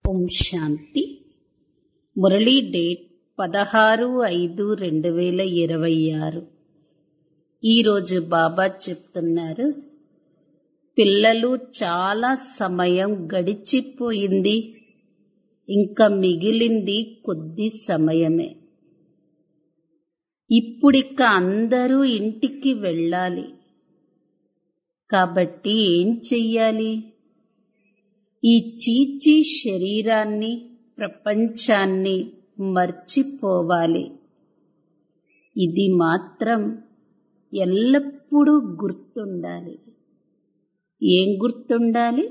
ఓం శాంతి Murali date పదహారు ఐదు రెండు వేల ఇరవై ఆరు ఈరోజు బాబా చెప్తున్నారు పిల్లలు చాలా సమయం గడిచిపోయింది ఇంకా మిగిలింది కొద్ది సమయమే ఇప్పుడిక అందరూ ఇంటికి వెళ్ళాలి కాబట్టి ఏం చెయ్యాలి ఈ చీచి శరీరాన్ని ప్రపంచాన్ని మర్చిపోవాలి ఇది మాత్రం ఎల్లప్పుడూ గుర్తుండాలి ఏం గుర్తుండాలి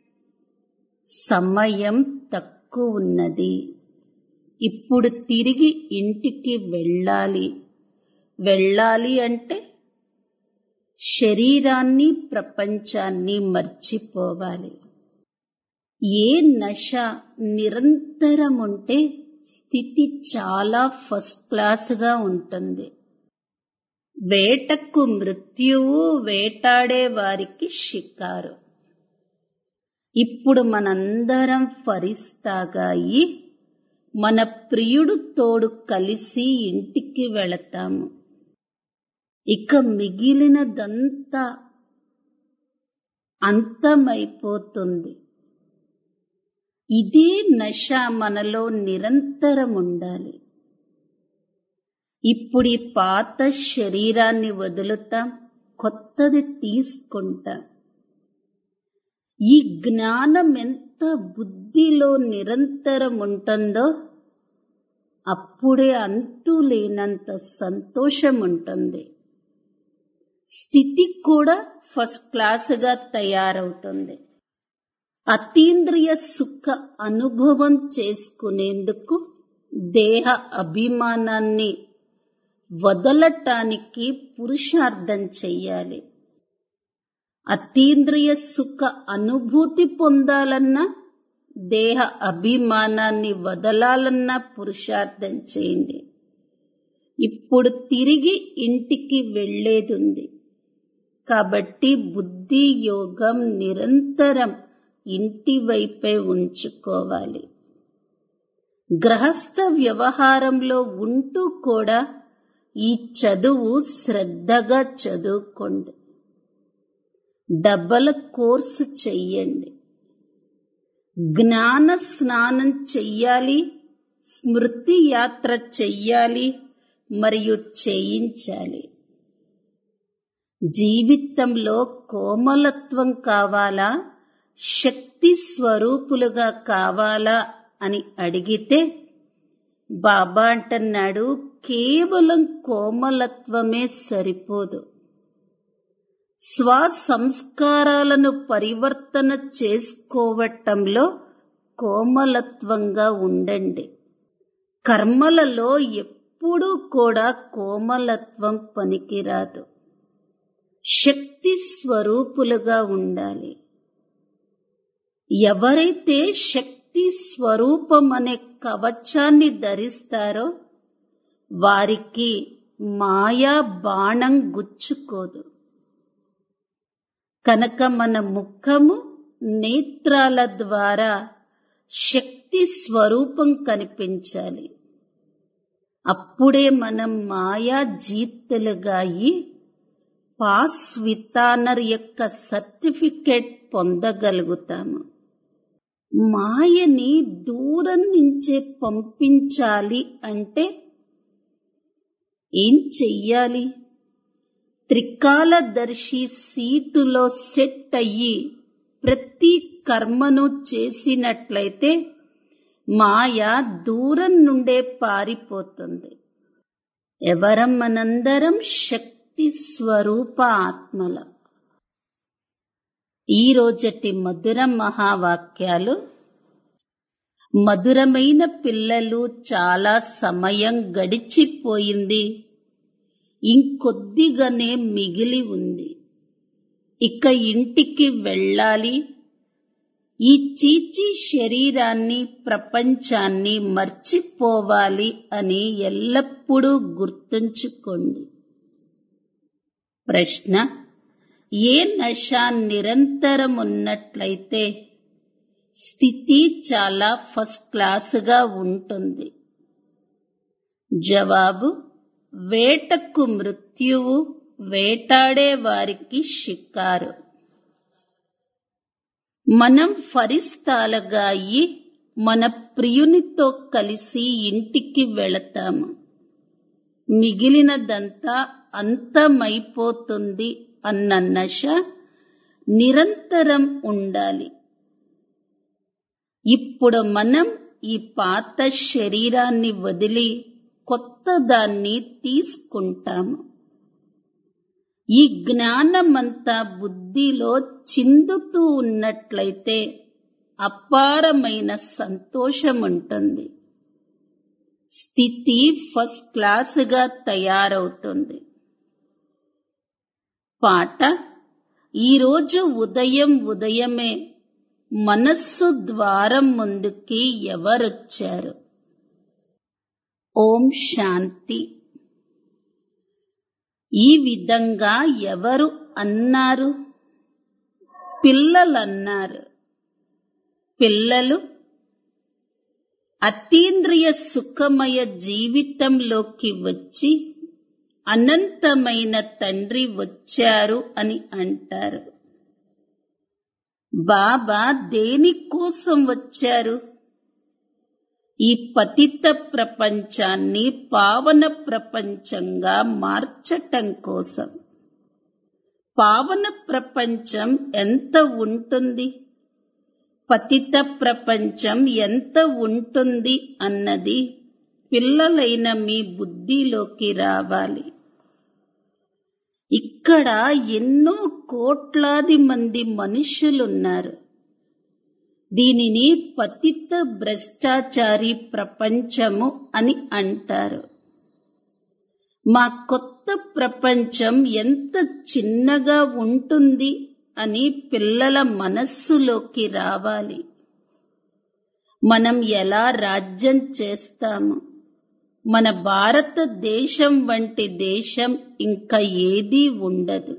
సమయం తక్కువ ఉన్నది ఇప్పుడు తిరిగి ఇంటికి వెళ్ళాలి వెళ్ళాలి అంటే శరీరాన్ని ప్రపంచాన్ని మర్చిపోవాలి ఏ నశ నిరంతరం ఉంటే స్థితి చాలా ఫస్ట్ క్లాస్గా ఉంటుంది వేటకు మృత్యువు వేటాడే వారికి షికారు ఇప్పుడు మనందరం ఫరిస్తాగా అయి మన ప్రియుడు తోడు కలిసి ఇంటికి వెళతాము ఇక మిగిలినదంతా అంతమైపోతుంది ఇదే నశ మనలో నిరంతరం ఉండాలి ఇప్పుడు ఈ పాత శరీరాన్ని వదులుతాం కొత్తది తీసుకుంటాం ఈ జ్ఞానం ఎంత బుద్ధిలో నిరంతరం ఉంటుందో అప్పుడే అంటూ లేనంత సంతోషం ఉంటుంది స్థితి కూడా ఫస్ట్ క్లాసుగా తయారవుతుంది అతీంద్రియ సుఖ అనుభవం చేసుకునేందుకు దేహ అభిమానాన్ని వదలటానికి పురుషార్థం చెయ్యాలి అతీంద్రియ సుఖ అనుభూతి పొందాలన్నా దేహ అభిమానాన్ని వదలాలన్నా పురుషార్థం చేయండి ఇప్పుడు తిరిగి ఇంటికి వెళ్లేదుంది కాబట్టి బుద్ధి యోగం నిరంతరం ఇంటి వైపే ఉంచుకోవాలి గ్రహస్థ వ్యవహారంలో ఉంటూ కూడా ఈ చదువు శ్రద్ధగా చదువుకోండి డబల్ కోర్సు చెయ్యండి జ్ఞాన స్నానం చెయ్యాలి స్మృతి యాత్ర చెయ్యాలి మరియు చేయించాలి జీవితంలో కోమలత్వం కావాలా శక్తి స్వరూపులుగా కావాలా అని అడిగితే బాబా అంటున్నాడు కేవలం కోమలత్వమే సరిపోదు స్వ సంస్కారాలను పరివర్తన చేసుకోవటంలో కోమలత్వంగా ఉండండి కర్మలలో ఎప్పుడూ కూడా కోమలత్వం పనికిరాదు శక్తి స్వరూపులుగా ఉండాలి ఎవరైతే శక్తి స్వరూపం అనే కవచాన్ని ధరిస్తారో వారికి మాయా బాణం గుచ్చుకోదు కనుక మన ముఖము నేత్రాల ద్వారా శక్తి స్వరూపం కనిపించాలి అప్పుడే మనం మాయా జీతులుగా అయి పాస్ వితానర్ యొక్క సర్టిఫికెట్ పొందగలుగుతాము మాయని దూరం నుంచే పంపించాలి అంటే ఏం చెయ్యాలి త్రికాలదర్శి సీటులో సెట్ అయ్యి ప్రతి కర్మను చేసినట్లయితే మాయ దూరం నుండే పారిపోతుంది ఎవరం మనందరం శక్తి స్వరూప ఆత్మల ఈ రోజటి మధుర మహావాక్యాలు మధురమైన పిల్లలు చాలా సమయం గడిచిపోయింది ఇంకొద్దిగానే మిగిలి ఉంది ఇక ఇంటికి వెళ్ళాలి ఈ చీచి శరీరాన్ని ప్రపంచాన్ని మర్చిపోవాలి అని ఎల్లప్పుడూ గుర్తుంచుకోండి ప్రశ్న ఏ నశ నిరంతరం ఉన్నట్లయితే స్థితి చాలా ఫస్ట్ క్లాసుగా ఉంటుంది జవాబు వేటకు మృత్యువు వేటాడే వారికి షికారు మనం ఫరిస్తాలుగా అయ్యి మన ప్రియునితో కలిసి ఇంటికి వెళతాము మిగిలినదంతా అంతమైపోతుంది అన్న నశ నిరంతరం ఉండాలి ఇప్పుడు మనం ఈ పాత శరీరాన్ని వదిలి కొత్త దాన్ని తీసుకుంటాము ఈ జ్ఞానమంతా బుద్ధిలో చిందుతూ ఉన్నట్లయితే అపారమైన సంతోషం ఉంటుంది స్థితి ఫస్ట్ క్లాసుగా తయారవుతుంది పాట ఈరోజు ఉదయం ఉదయమే మనస్సు ద్వారం ముందుకి ఎవరొచ్చారు ఓం శాంతి ఈ విధంగా ఎవరు అన్నారు పిల్లలన్నారు పిల్లలు అతీంద్రియ సుఖమయ జీవితంలోకి వచ్చి అనంతమైన తండ్రి వచ్చారు అని అంటారు బాబా దేనికోసం వచ్చారు ఈ పతిత ప్రపంచాన్ని పావన ప్రపంచంగా మార్చటం కోసం పావన ప్రపంచం ఎంత ఉంటుంది పతిత ప్రపంచం ఎంత ఉంటుంది అన్నది పిల్లలైన మీ బుద్ధిలోకి రావాలి ఇక్కడ ఎన్నో కోట్లాది మంది మనుషులున్నారు దీనిని పతిత భ్రష్టాచారి ప్రపంచము అని అంటారు మా కొత్త ప్రపంచం ఎంత చిన్నగా ఉంటుంది అని పిల్లల మనస్సులోకి రావాలి మనం ఎలా రాజ్యం చేస్తాము మన భారతదేశం వంటి దేశం ఇంకా ఏదీ ఉండదు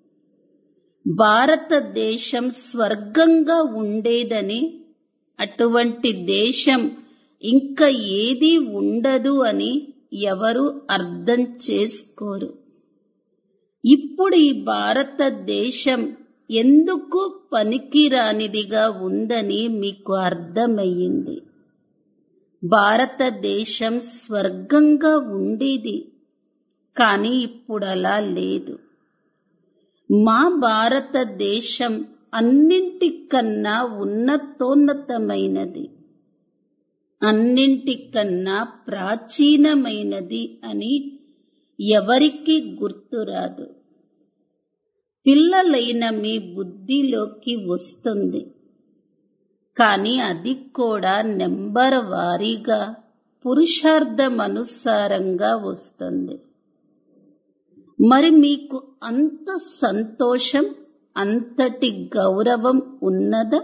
భారతదేశం స్వర్గంగా ఉండేదని అటువంటి దేశం ఇంకా ఏదీ ఉండదు అని ఎవరు అర్థం చేసుకోరు ఇప్పుడు ఈ భారతదేశం ఎందుకు పనికిరానిదిగా ఉందని మీకు అర్థమయ్యింది భారతదేశం స్వర్గంగా ఉండేది కానీ ఇప్పుడు అలా లేదు మా భారతదేశం అన్నింటికన్నా ఉన్నతోన్నతమైనది అన్నింటికన్నా ప్రాచీనమైనది అని ఎవరికి గుర్తురాదు పిల్లలైన మీ బుద్ధిలోకి వస్తుంది కానీ అది కూడా నెంబర్ వారీగా పురుషార్థం అనుసారంగా వస్తుంది మరి మీకు అంత సంతోషం అంతటి గౌరవం ఉన్నదా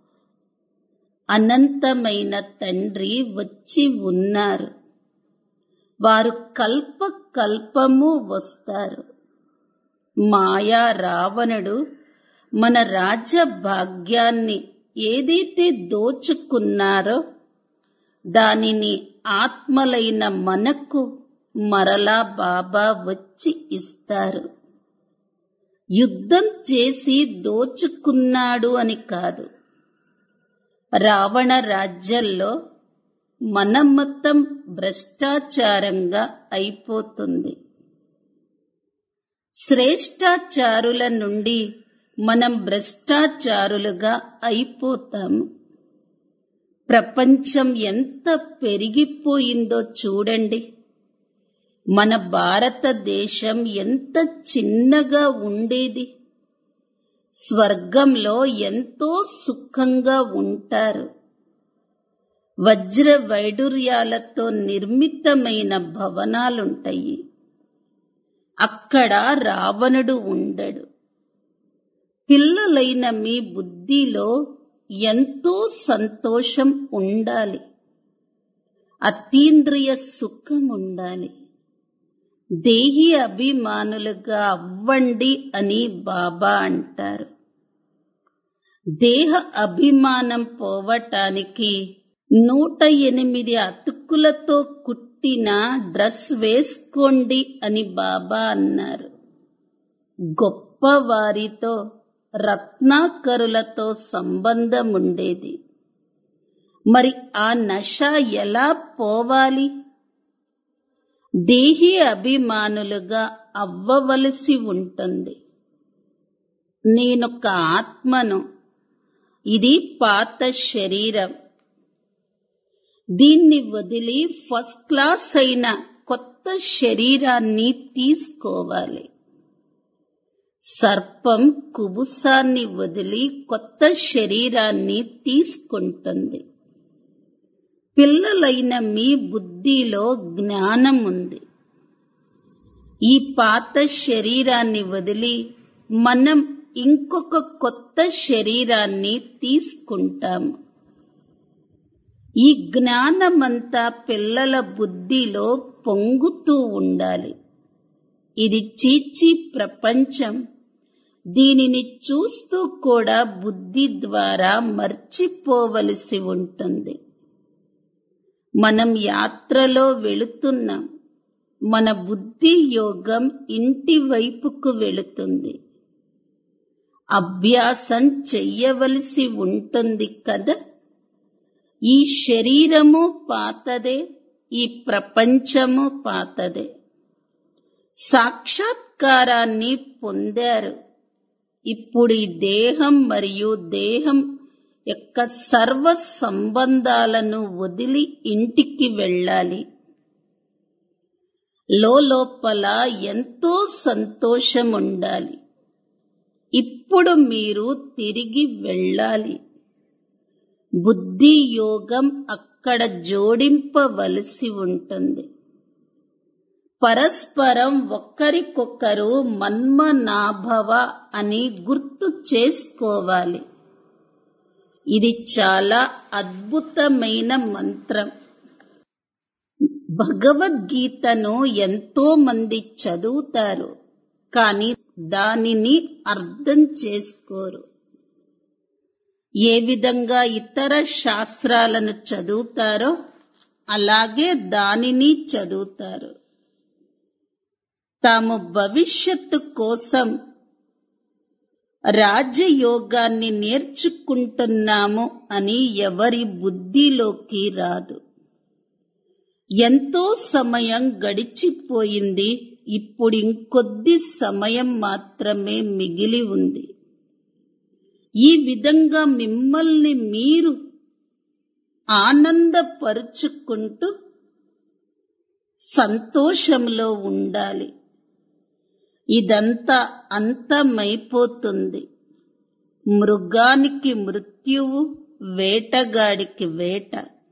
అనంతమైన తండ్రి వచ్చి ఉన్నారు వారు కల్ప కల్పము వస్తారు మాయా రావణుడు మన రాజ్యభాగ్యాన్ని ఏదైతే దోచుకున్నారో దానిని ఆత్మలైన మనకు మరలా బాబా వచ్చి ఇస్తారు యుద్ధం చేసి దోచుకున్నాడు అని కాదు రావణ రాజ్యంలో మన మొత్తం భ్రష్టాచారంగా అయిపోతుంది శ్రేష్టాచారుల నుండి మనం భ్రష్టాచారులుగా అయిపోతాము ప్రపంచం ఎంత పెరిగిపోయిందో చూడండి మన భారతదేశం ఎంత చిన్నగా ఉండేది స్వర్గంలో ఎంతో సుఖంగా ఉంటారు వజ్ర వైడూర్యాలతో నిర్మితమైన భవనాలుంటాయి అక్కడ రావణుడు ఉండడు పిల్లలైన మీ బుద్ధిలో ఎంతో సంతోషం ఉండాలి అతీంద్రియ సుఖం ఉండాలి దేహి అభిమానులుగా అవ్వండి అని బాబా అంటారు దేహ అభిమానం పోవటానికి నూట ఎనిమిది అతుకులతో కుట్టిన డ్రెస్ వేసుకోండి అని బాబా అన్నారు గొప్ప వారితో రత్నాకరులతో సంబంధం ఉండేది మరి ఆ నష ఎలా పోవాలి దేహి అభిమానులుగా అవ్వవలసి ఉంటుంది నేనొక ఆత్మను ఇది పాత శరీరం దీన్ని వదిలి ఫస్ట్ క్లాస్ అయిన కొత్త శరీరాన్ని తీసుకోవాలి సర్పం కుబుసాన్ని వదిలి కొత్త శరీరాన్ని తీసుకుంటుంది పిల్లలైన మీ బుద్ధిలో జ్ఞానం ఉంది ఈ పాత శరీరాన్ని వదిలి మనం ఇంకొక కొత్త శరీరాన్ని తీసుకుంటాము ఈ జ్ఞానమంతా పిల్లల బుద్ధిలో పొంగుతూ ఉండాలి ఇది చీచి ప్రపంచం దీనిని చూస్తూ కూడా బుద్ధి ద్వారా మర్చిపోవలసి ఉంటుంది మనం యాత్రలో వెళుతున్నాం మన బుద్ధి యోగం ఇంటి వైపుకు వెళుతుంది అభ్యాసం చెయ్యవలసి ఉంటుంది కదా ఈ శరీరము పాతదే ఈ ప్రపంచము పాతదే సాక్షాత్కారాన్ని పొందారు ఇప్పుడు ఈ దేహం మరియు దేహం యొక్క సర్వ సంబంధాలను వదిలి ఇంటికి వెళ్ళాలి లోపల ఎంతో సంతోషం ఉండాలి ఇప్పుడు మీరు తిరిగి వెళ్ళాలి బుద్ధి యోగం అక్కడ జోడింపవలసి ఉంటుంది పరస్పరం ఒక్కరికొకరు మన్మనాభవ అని గుర్తు చేసుకోవాలి ఇది చాలా అద్భుతమైన మంత్రం భగవద్గీతను ఎంతో మంది చదువుతారు కానీ దానిని అర్థం చేసుకోరు ఏ విధంగా ఇతర శాస్త్రాలను చదువుతారో అలాగే దానిని చదువుతారు తాము భవిష్యత్తు కోసం రాజయోగాన్ని నేర్చుకుంటున్నాము అని ఎవరి బుద్ధిలోకి రాదు ఎంతో సమయం గడిచిపోయింది ఇప్పుడు ఇంకొద్ది సమయం మాత్రమే మిగిలి ఉంది ఈ విధంగా మిమ్మల్ని మీరు ఆనందపరుచుకుంటూ సంతోషంలో ఉండాలి ఇదంతా అంతమైపోతుంది మృగానికి మృత్యువు వేటగాడికి వేట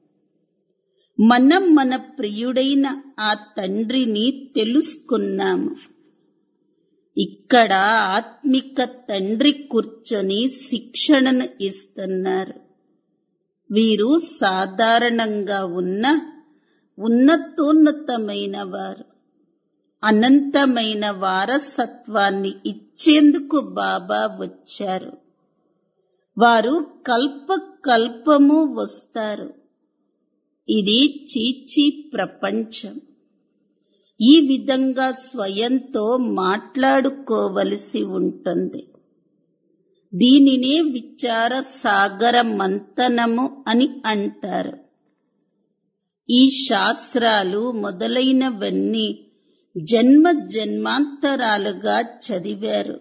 మనం మన ప్రియుడైన ఆ తండ్రిని తెలుసుకున్నాము ఇక్కడ ఆత్మిక తండ్రి కూర్చొని శిక్షణను ఇస్తున్నారు వీరు సాధారణంగా ఉన్న ఉన్నతోన్నతమైన వారు అనంతమైన వారసత్వాన్ని ఇచ్చేందుకు బాబా వచ్చారు వారు కల్ప కల్పము వస్తారు ఇది చీచి ప్రపంచం ఈ విధంగా స్వయంతో మాట్లాడుకోవలసి ఉంటుంది దీనినే విచార సాగర మంతనము అని అంటారు ఈ శాస్త్రాలు మొదలైనవన్నీ జన్మ జన్మాంతరాలుగా చదివారు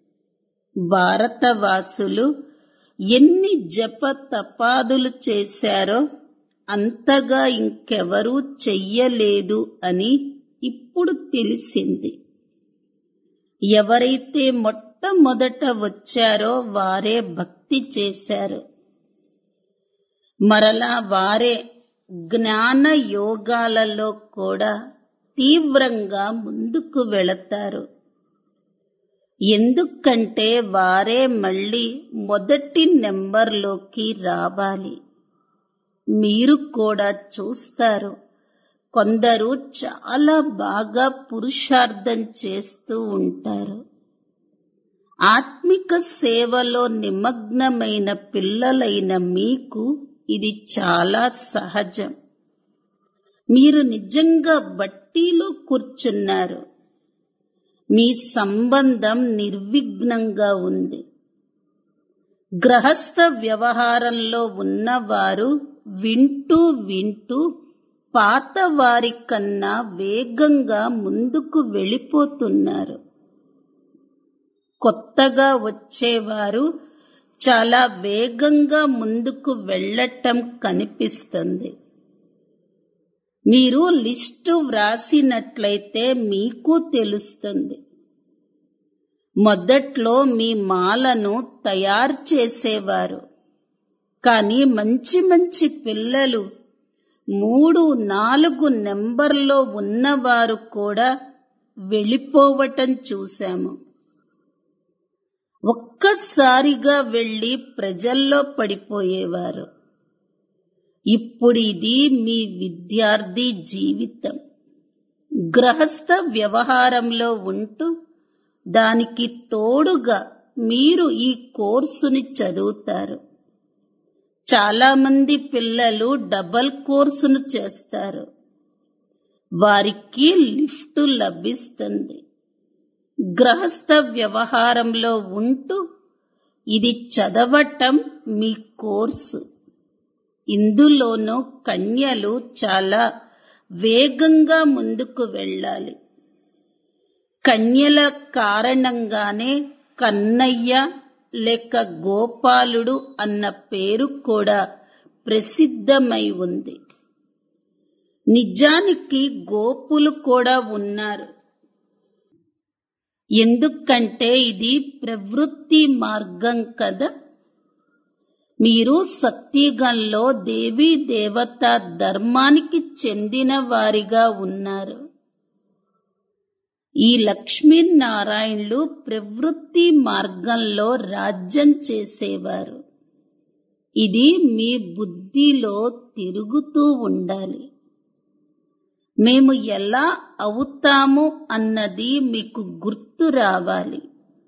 భారతవాసులు ఎన్ని జప తపాదులు చేశారో అంతగా ఇంకెవరూ చెయ్యలేదు అని ఇప్పుడు తెలిసింది ఎవరైతే మొట్టమొదట వచ్చారో వారే భక్తి చేశారు మరలా వారే జ్ఞాన యోగాలలో కూడా తీవ్రంగా ముందుకు వెళతారు ఎందుకంటే వారే మళ్ళీ మొదటి నెంబర్లోకి రావాలి మీరు కూడా చూస్తారు కొందరు చాలా బాగా పురుషార్థం చేస్తూ ఉంటారు ఆత్మిక సేవలో నిమగ్నమైన పిల్లలైన మీకు ఇది చాలా సహజం మీరు నిజంగా బట్టీలో కూర్చున్నారు మీ సంబంధం నిర్విఘ్నంగా ఉంది గ్రహస్థ వ్యవహారంలో ఉన్నవారు వింటూ వింటూ పాత వారి కన్నా వేగంగా ముందుకు వెళ్ళిపోతున్నారు కొత్తగా వచ్చేవారు చాలా వేగంగా ముందుకు వెళ్ళటం కనిపిస్తుంది మీరు లిస్టు వ్రాసినట్లయితే మీకు తెలుస్తుంది మొదట్లో మీ మాలను తయారు చేసేవారు కానీ మంచి మంచి పిల్లలు మూడు నాలుగు నెంబర్లో ఉన్నవారు కూడా వెళ్ళిపోవటం చూశాము ఒక్కసారిగా వెళ్లి ప్రజల్లో పడిపోయేవారు ఇప్పుడు ఇది మీ విద్యార్థి జీవితం గ్రహస్థ వ్యవహారంలో ఉంటూ దానికి తోడుగా మీరు ఈ కోర్సుని చదువుతారు చాలా మంది పిల్లలు డబల్ కోర్సును చేస్తారు వారికి లిఫ్ట్ లభిస్తుంది గ్రహస్థ వ్యవహారంలో ఉంటూ ఇది చదవటం మీ కోర్సు ఇందులోనూ కన్యలు చాలా వేగంగా ముందుకు వెళ్ళాలి కన్యల కారణంగానే కన్నయ్య లేక గోపాలుడు అన్న పేరు కూడా ప్రసిద్ధమై ఉంది నిజానికి గోపులు కూడా ఉన్నారు ఎందుకంటే ఇది ప్రవృత్తి మార్గం కదా మీరు సత్యుగంలో దేవీ దేవత ధర్మానికి చెందిన వారిగా ఉన్నారు ఈ లక్ష్మీనారాయణులు ప్రవృత్తి మార్గంలో రాజ్యం చేసేవారు ఇది మీ బుద్ధిలో తిరుగుతూ ఉండాలి మేము ఎలా అవుతాము అన్నది మీకు గుర్తు రావాలి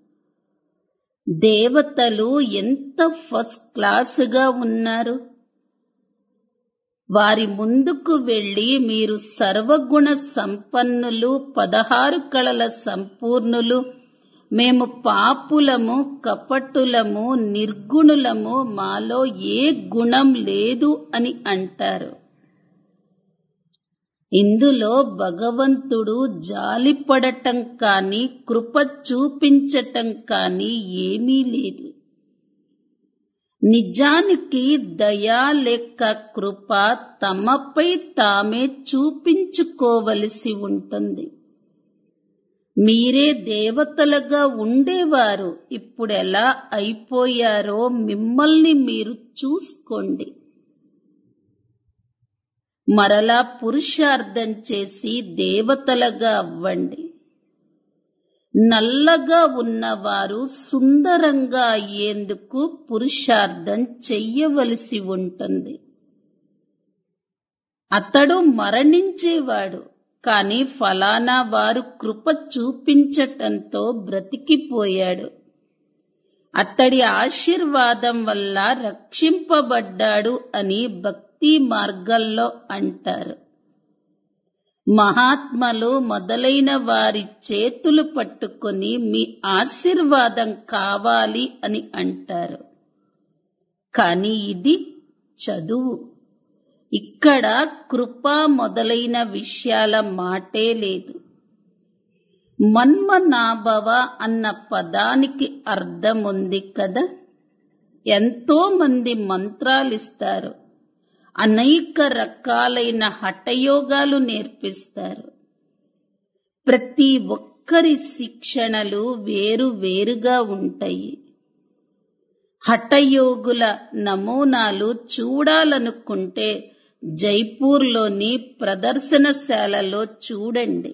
దేవతలు ఎంత ఫస్ట్ క్లాసుగా ఉన్నారు వారి ముందుకు వెళ్లి మీరు సర్వగుణ సంపన్నులు పదహారు కళల సంపూర్ణులు మేము పాపులము కపటులము నిర్గుణులము మాలో ఏ గుణం లేదు అని అంటారు ఇందులో భగవంతుడు జాలిపడటం కాని కృప చూపించటం కాని ఏమీ లేదు నిజానికి దయా లేక కృప తమపై తామే చూపించుకోవలసి ఉంటుంది మీరే దేవతలుగా ఉండేవారు ఇప్పుడు ఎలా అయిపోయారో మిమ్మల్ని మీరు చూసుకోండి మరలా పురుషార్థం చేసి దేవతలుగా అవ్వండి నల్లగా ఉన్నవారు సుందరంగా అయ్యేందుకు పురుషార్థం చెయ్యవలసి ఉంటుంది అతడు మరణించేవాడు కాని ఫలానా వారు కృప చూపించటంతో బ్రతికిపోయాడు అతడి ఆశీర్వాదం వల్ల రక్షింపబడ్డాడు అని భక్తి మార్గంలో అంటారు మహాత్మలు మొదలైన వారి చేతులు పట్టుకొని మీ ఆశీర్వాదం కావాలి అని అంటారు కానీ ఇది చదువు ఇక్కడ కృప మొదలైన విషయాల మాటే లేదు మన్మనాభవ అన్న పదానికి అర్థం ఉంది కదా ఎంతో మంది మంత్రాలిస్తారు అనేక రకాలైన హఠయోగాలు నేర్పిస్తారు ప్రతి ఒక్కరి శిక్షణలు వేరు వేరుగా ఉంటాయి హఠయోగుల నమూనాలు చూడాలనుకుంటే జైపూర్లోని ప్రదర్శనశాలలో చూడండి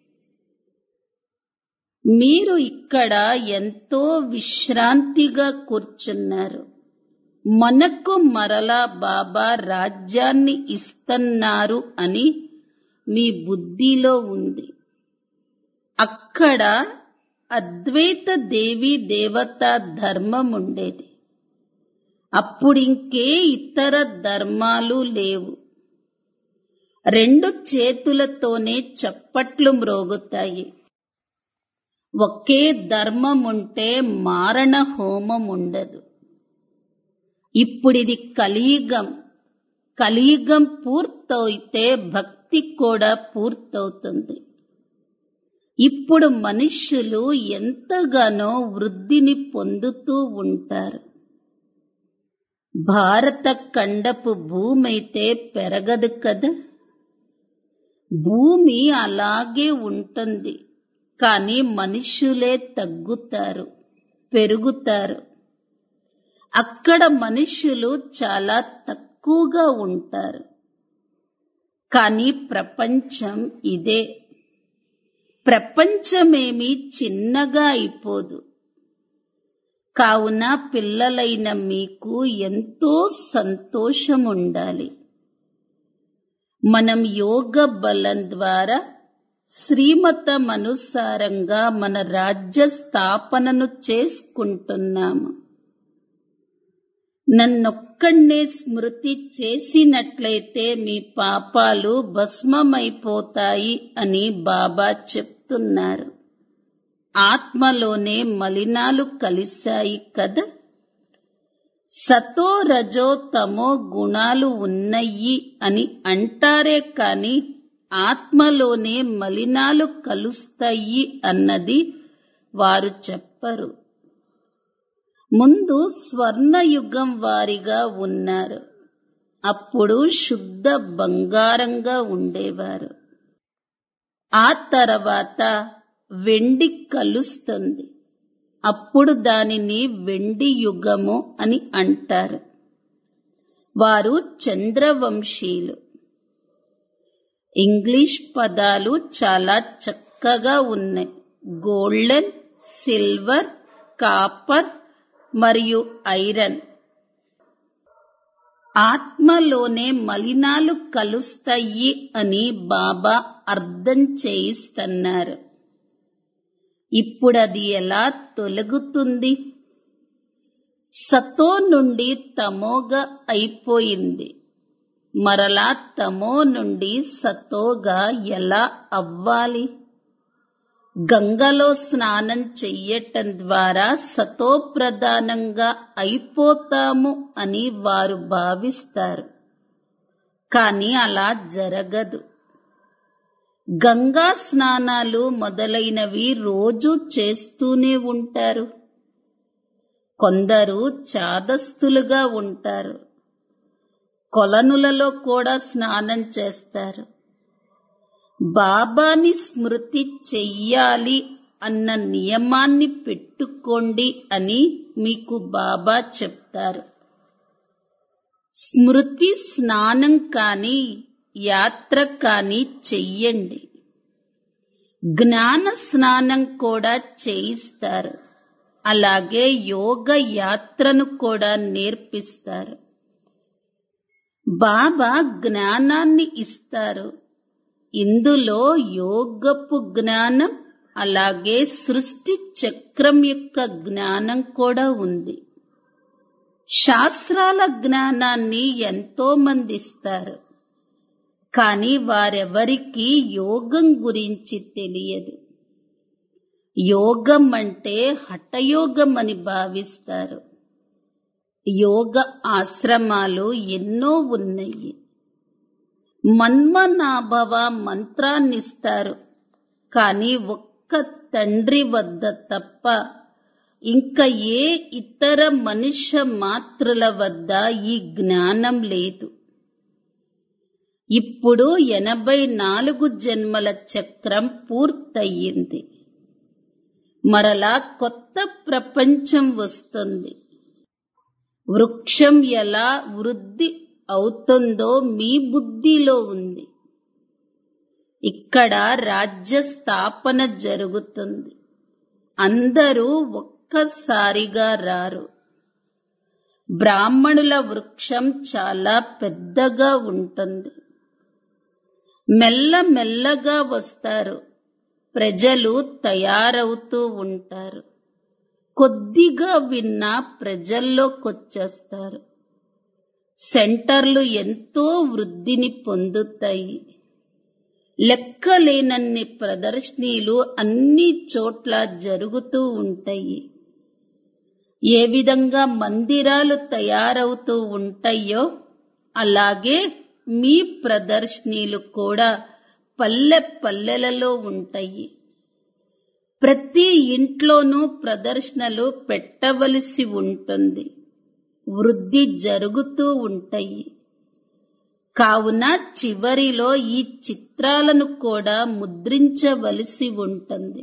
మీరు ఇక్కడ ఎంతో విశ్రాంతిగా కూర్చున్నారు మనకు మరలా బాబా రాజ్యాన్ని ఇస్తున్నారు అని మీ బుద్ధిలో ఉంది అక్కడ అద్వైత దేవి దేవత ధర్మం ఉండేది అప్పుడింకే ఇతర ధర్మాలు లేవు రెండు చేతులతోనే చప్పట్లు మ్రోగుతాయి ఒకే ధర్మం ఉంటే మారణ హోమం ఉండదు ఇప్పుడిది కలియుగం కలియుగం పూర్తయితే భక్తి కూడా పూర్తవుతుంది ఇప్పుడు మనుష్యులు ఎంతగానో వృద్ధిని పొందుతూ ఉంటారు భారత ఖండపు భూమి అయితే పెరగదు కదా భూమి అలాగే ఉంటుంది కానీ మనుష్యులే తగ్గుతారు పెరుగుతారు అక్కడ మనుష్యులు చాలా తక్కువగా ఉంటారు కానీ ప్రపంచం ఇదే ప్రపంచమేమి చిన్నగా అయిపోదు కావున పిల్లలైన మీకు ఎంతో సంతోషం ఉండాలి మనం యోగ బలం ద్వారా శ్రీమతం అనుసారంగా మన రాజ్య స్థాపనను చేసుకుంటున్నాము నన్నొక్కడే స్మృతి చేసినట్లయితే మీ పాపాలు భస్మమైపోతాయి అని బాబా చెప్తున్నారు ఆత్మలోనే మలినాలు కలిశాయి కదా సతో రజో తమో గుణాలు ఉన్నాయి అని అంటారే కాని ఆత్మలోనే మలినాలు కలుస్తాయి అన్నది వారు చెప్పరు ముందు స్వర్ణయుగం వారిగా ఉన్నారు అప్పుడు శుద్ధ బంగారంగా ఉండేవారు ఆ తర్వాత వెండి కలుస్తుంది అప్పుడు దానిని వెండి యుగము అని అంటారు వారు చంద్రవంశీయులు ఇంగ్లీష్ పదాలు చాలా చక్కగా ఉన్నాయి గోల్డెన్ సిల్వర్ కాపర్ మరియు ఐరన్ ఆత్మలోనే మలినాలు కలుస్తాయి అని బాబా అర్థం చేయిస్తున్నారు ఇప్పుడు అది ఎలా తొలగుతుంది సతో నుండి తమోగా అయిపోయింది మరలా తమో నుండి సతోగా ఎలా అవ్వాలి గంగలో స్నానం చెయ్యటం ద్వారా సతో ప్రధానంగా అయిపోతాము అని వారు భావిస్తారు కానీ అలా జరగదు గంగా స్నానాలు మొదలైనవి రోజు చేస్తూనే ఉంటారు కొందరు చాదస్తులుగా ఉంటారు కొలనులలో కూడా స్నానం చేస్తారు బాబాని స్మృతి చెయ్యాలి అన్న నియమాన్ని పెట్టుకోండి అని మీకు బాబా చెప్తారు స్మృతి స్నానం కానీ యాత్ర కానీ చెయ్యండి జ్ఞాన స్నానం కూడా చేయిస్తారు అలాగే యోగ యాత్రను కూడా నేర్పిస్తారు బాబా జ్ఞానాన్ని ఇస్తారు ఇందులో యోగపు జ్ఞానం అలాగే సృష్టి చక్రం యొక్క జ్ఞానం కూడా ఉంది శాస్త్రాల జ్ఞానాన్ని ఎంతో మంది ఇస్తారు కానీ వారెవరికీ యోగం గురించి తెలియదు యోగం అంటే హఠయోగం అని భావిస్తారు యోగ ఆశ్రమాలు ఎన్నో ఉన్నాయి మన్మనాభవ మంత్రాన్నిస్తారు కానీ ఒక్క తండ్రి వద్ద తప్ప ఇంకా ఏ ఇతర మనుష్య మాత్రుల వద్ద ఈ జ్ఞానం లేదు ఇప్పుడు ఎనభై నాలుగు జన్మల చక్రం పూర్తయింది మరలా కొత్త ప్రపంచం వస్తుంది వృక్షం ఎలా వృద్ధి అవుతుందో మీ బుద్ధిలో ఉంది ఇక్కడ రాజ్య స్థాపన జరుగుతుంది అందరూ ఒక్కసారిగా రారు బ్రాహ్మణుల వృక్షం చాలా పెద్దగా ఉంటుంది మెల్లమెల్లగా వస్తారు ప్రజలు తయారవుతూ ఉంటారు కొద్దిగా విన్నా ప్రజల్లోకొచ్చేస్తారు సెంటర్లు ఎంతో వృద్ధిని పొందుతాయి లెక్కలేనన్ని ప్రదర్శనలు అన్ని చోట్ల జరుగుతూ ఉంటాయి ఏ విధంగా మందిరాలు తయారవుతూ ఉంటాయో అలాగే మీ ప్రదర్శనలు కూడా పల్లె పల్లెలలో ఉంటాయి ప్రతి ఇంట్లోనూ ప్రదర్శనలు పెట్టవలసి ఉంటుంది వృద్ధి జరుగుతూ ఉంటాయి కావున చివరిలో ఈ చిత్రాలను కూడా ముద్రించవలసి ఉంటుంది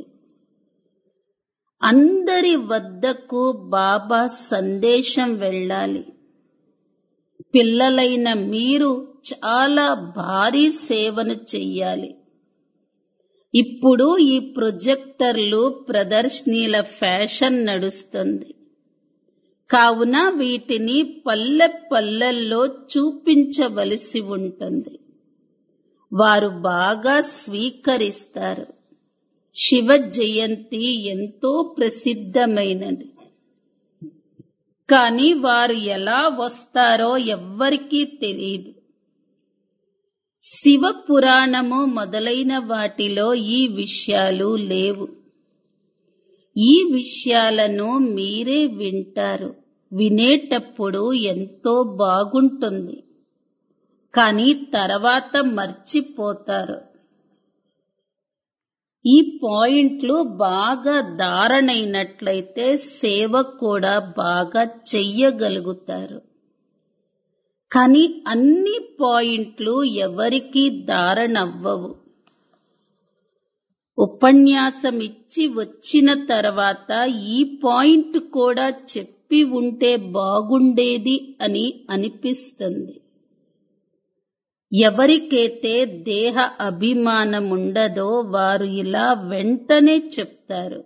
అందరి వద్దకు బాబా సందేశం వెళ్ళాలి పిల్లలైన మీరు చాలా భారీ సేవను చెయ్యాలి ఇప్పుడు ఈ ప్రొజెక్టర్లు ప్రదర్శనీల ఫ్యాషన్ నడుస్తుంది కావున వీటిని పల్లె పల్లెల్లో చూపించవలసి ఉంటుంది వారు బాగా స్వీకరిస్తారు శివ జయంతి ఎంతో ప్రసిద్ధమైనది కానీ వారు ఎలా వస్తారో ఎవ్వరికీ తెలియదు శివ పురాణము మొదలైన వాటిలో ఈ విషయాలు లేవు ఈ విషయాలను మీరే వింటారు వినేటప్పుడు ఎంతో బాగుంటుంది కానీ తర్వాత మర్చిపోతారు ఈ పాయింట్లు బాగా ధారణైనట్లయితే సేవ కూడా బాగా చెయ్యగలుగుతారు కానీ అన్ని పాయింట్లు ఎవరికీ ధారణవ్వవు ఉపన్యాసం ఇచ్చి వచ్చిన తర్వాత ఈ పాయింట్ కూడా చెప్పి ఉంటే బాగుండేది అని అనిపిస్తుంది ఎవరికైతే దేహ అభిమానం ఉండదో వారు ఇలా వెంటనే చెప్తారు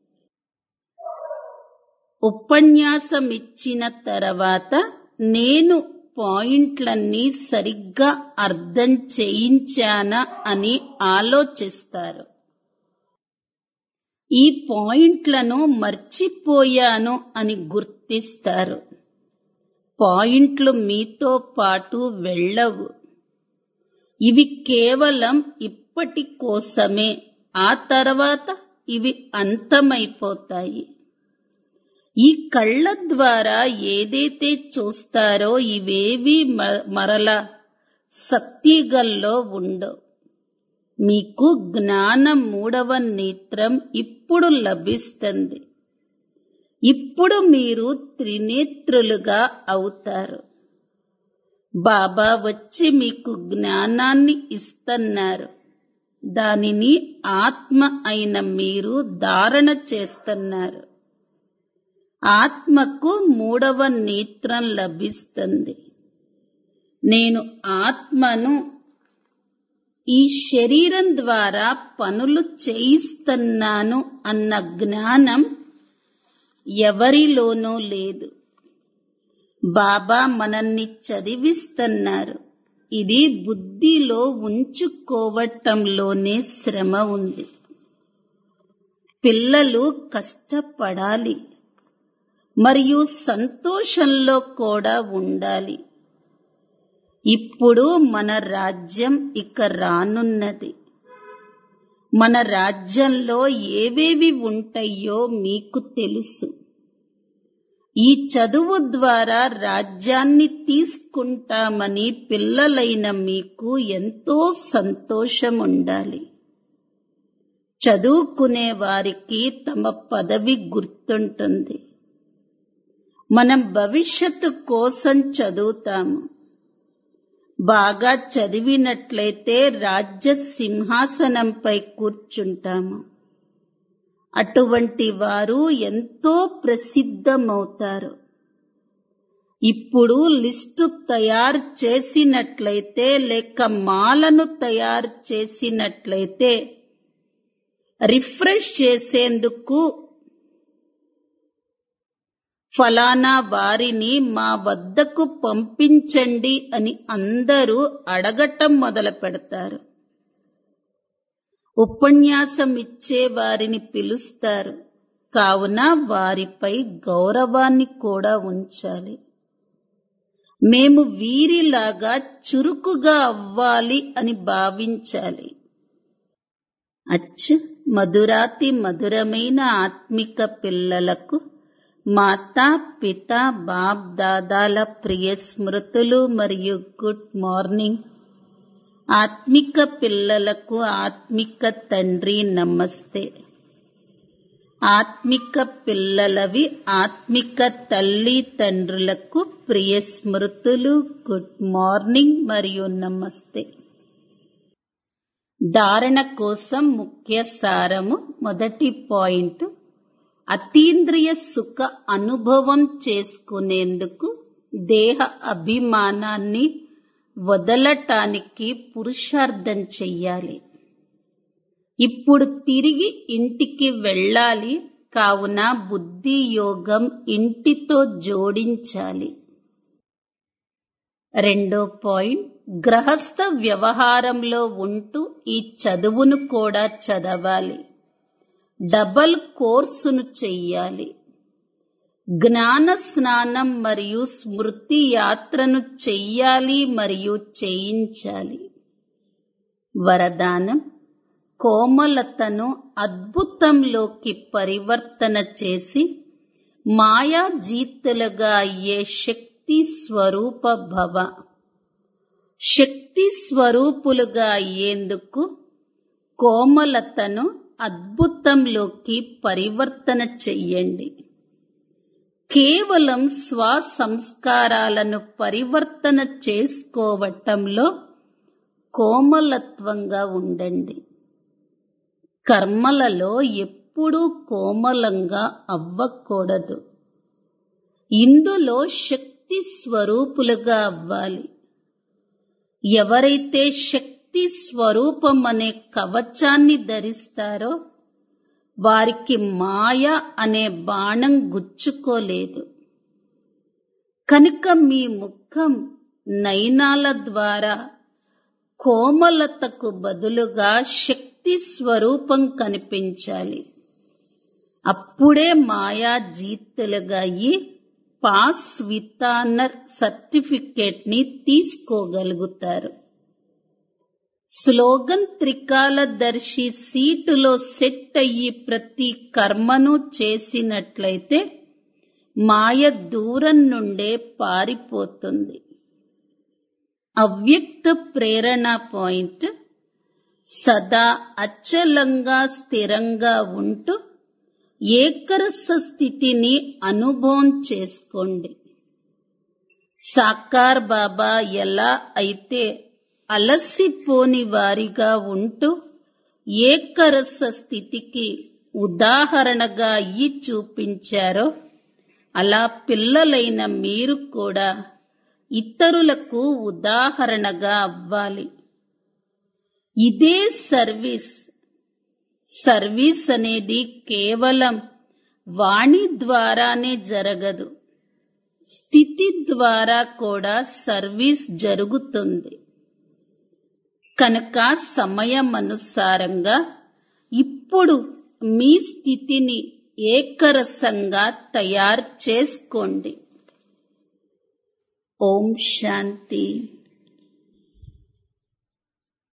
ఉపన్యాసం ఇచ్చిన తర్వాత నేను పాయింట్లన్నీ సరిగ్గా అర్థం చేయించానా అని ఆలోచిస్తారు ఈ పాయింట్లను మర్చిపోయాను అని గుర్తిస్తారు పాయింట్లు మీతో పాటు వెళ్ళవు ఇవి కేవలం ఇప్పటి కోసమే ఆ తర్వాత ఇవి అంతమైపోతాయి ఈ కళ్ళ ద్వారా ఏదైతే చూస్తారో ఇవేవి మరల సత్యగల్లో ఉండవు మీకు జ్ఞానం మూడవ నేత్రం ఇప్పుడు లభిస్తుంది ఇప్పుడు మీరు త్రినేత్రులుగా అవుతారు బాబా వచ్చి మీకు జ్ఞానాన్ని ఇస్తున్నారు దానిని ఆత్మ అయిన మీరు ధారణ చేస్తున్నారు ఆత్మకు మూడవ నేత్రం లభిస్తుంది నేను ఆత్మను ఈ శరీరం ద్వారా పనులు చేయిస్తున్నాను అన్న జ్ఞానం ఎవరిలోనూ లేదు బాబా మనల్ని చదివిస్తున్నారు ఇది బుద్ధిలో ఉంచుకోవటంలోనే శ్రమ ఉంది పిల్లలు కష్టపడాలి మరియు సంతోషంలో కూడా ఉండాలి ఇప్పుడు మన రాజ్యం ఇక రానున్నది మన రాజ్యంలో ఏవేవి ఉంటాయో మీకు తెలుసు ఈ చదువు ద్వారా రాజ్యాన్ని తీసుకుంటామని పిల్లలైన మీకు ఎంతో సంతోషం ఉండాలి చదువుకునే వారికి తమ పదవి గుర్తుంటుంది మనం భవిష్యత్తు కోసం చదువుతాము బాగా చదివినట్లయితే రాజ్య సింహాసనంపై కూర్చుంటాము అటువంటి వారు ఎంతో ప్రసిద్ధమవుతారు ఇప్పుడు లిస్టు తయారు చేసినట్లయితే లేక మాలను తయారు చేసినట్లయితే రిఫ్రెష్ చేసేందుకు ఫలానా వారిని మా వద్దకు పంపించండి అని అందరూ అడగటం మొదలు పెడతారు ఉపన్యాసం ఇచ్చే వారిని పిలుస్తారు కావున వారిపై గౌరవాన్ని కూడా ఉంచాలి మేము వీరిలాగా చురుకుగా అవ్వాలి అని భావించాలి అచ్చ మధురాతి మధురమైన ఆత్మిక పిల్లలకు మాతా పిత బాప్ దాదాల ప్రియ స్మృతులు మరియు గుడ్ మార్నింగ్ ఆత్మిక పిల్లలకు ఆత్మిక తండ్రి నమస్తే ఆత్మిక పిల్లలవి ఆత్మిక తల్లి తండ్రులకు ప్రియ స్మృతులు గుడ్ మార్నింగ్ మరియు నమస్తే ధారణ కోసం ముఖ్య సారము మొదటి పాయింట్ అతీంద్రియ సుఖ అనుభవం చేసుకునేందుకు దేహ అభిమానాన్ని వదలటానికి పురుషార్థం చెయ్యాలి ఇప్పుడు తిరిగి ఇంటికి వెళ్ళాలి కావున బుద్ధి యోగం ఇంటితో జోడించాలి రెండో పాయింట్ గ్రహస్థ వ్యవహారంలో ఉంటూ ఈ చదువును కూడా చదవాలి డబల్ కోర్సును చెయ్యాలి జ్ఞాన స్నానం మరియు స్మృతి యాత్రను చెయ్యాలి మరియు చేయించాలి వరదానం కోమలతను అద్భుతంలోకి పరివర్తన చేసి మాయాజీతులుగా అయ్యే శక్తి స్వరూప భవ శక్తి స్వరూపులుగా అయ్యేందుకు కోమలతను అద్భుతంలోకి పరివర్తన చెయ్యండి కేవలం స్వ సంస్కారాలను పరివర్తన చేసుకోవటంలో కోమలత్వంగా ఉండండి కర్మలలో ఎప్పుడూ కోమలంగా అవ్వకూడదు ఇందులో శక్తి స్వరూపులుగా అవ్వాలి ఎవరైతే శక్తి స్వరూపం అనే కవచాన్ని ధరిస్తారో వారికి మాయ అనే బాణం గుచ్చుకోలేదు కనుక మీ ముఖం నయనాల ద్వారా కోమలతకు బదులుగా శక్తి స్వరూపం కనిపించాలి అప్పుడే మాయా జీతులుగా అయ్యి పాస్ వితానర్ సర్టిఫికేట్ ని తీసుకోగలుగుతారు స్లోగన్ త్రికాలదర్శి సీటులో సెట్ అయ్యి ప్రతి కర్మను చేసినట్లయితే మాయ దూరం నుండే పారిపోతుంది అవ్యక్త ప్రేరణ పాయింట్ సదా అచలంగా స్థిరంగా ఉంటూ ఏకరస స్థితిని అనుభవం చేసుకోండి సాకార్ బాబా ఎలా అయితే అలసిపోని వారిగా ఉంటూ ఏకరస స్థితికి ఉదాహరణగా ఈ చూపించారో అలా పిల్లలైన మీరు కూడా ఇతరులకు ఉదాహరణగా అవ్వాలి ఇదే సర్వీస్ సర్వీస్ అనేది కేవలం వాణి ద్వారానే జరగదు స్థితి ద్వారా కూడా సర్వీస్ జరుగుతుంది కనుక సమయం అనుసారంగా ఇప్పుడు మీ స్థితిని ఏకరసంగా తయారు చేసుకోండి ఓం శాంతి